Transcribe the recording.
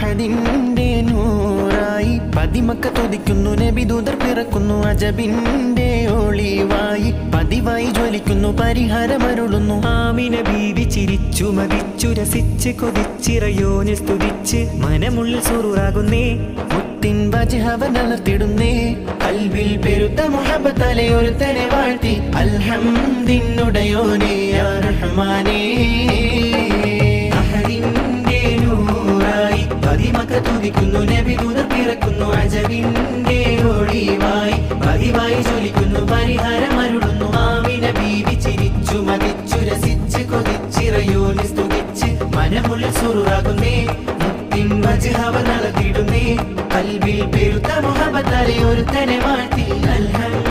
അഹദിന്റെ നൂറായി പതിമക്ക തുതിക്കുന്നു നബിദൂതർ പിറക്കുന്നു അജബിന്റെ ഒളിവായി പതിവായി ജ്വലിക്കുന്നു പരിഹാരമരുളുന്നു ആമിന ബീവി ചിരിച്ചു മതിച്ചു രസിച്ച് കൊതിച്ചിറയോനെ സ്തുതിച്ച് മനമുള്ളിൽ സുറുറാകുന്നേ മുത്തിൻ വജഹവനർത്തിടുന്നേ കൽവിൽ പെരുത്ത മുഹബത്തലെ ഒരുത്തനെ വാഴ്ത്തി അൽഹംദിനുടയോനെ യാ റഹ്മാനേ അഹദിന്റെ നൂറായി പതിമക്ക തുതിക്കുന്നു നബിദൂതർ പിറക്കുന്നു അജബിന്റെ ഒളിവായി പതിവായി ജ്വലിക്കുന്നു പരിഹാരമരുളുന്നു ആമിന ബീവി ചിരിച്ചു മതിച്ചു രസിച്ച് കൊതിച്ചിറയോനെ സ്തുതിച്ച് മനമുള്ളിൽ സുറുറാകുന്നേ മുത്തിൻ വജഹവനർത്തിടുന്നേ കൽവിൽ പെരുത്ത മുഹബത്തലെ ഒരുത്തനെ വാഴ്ത്തി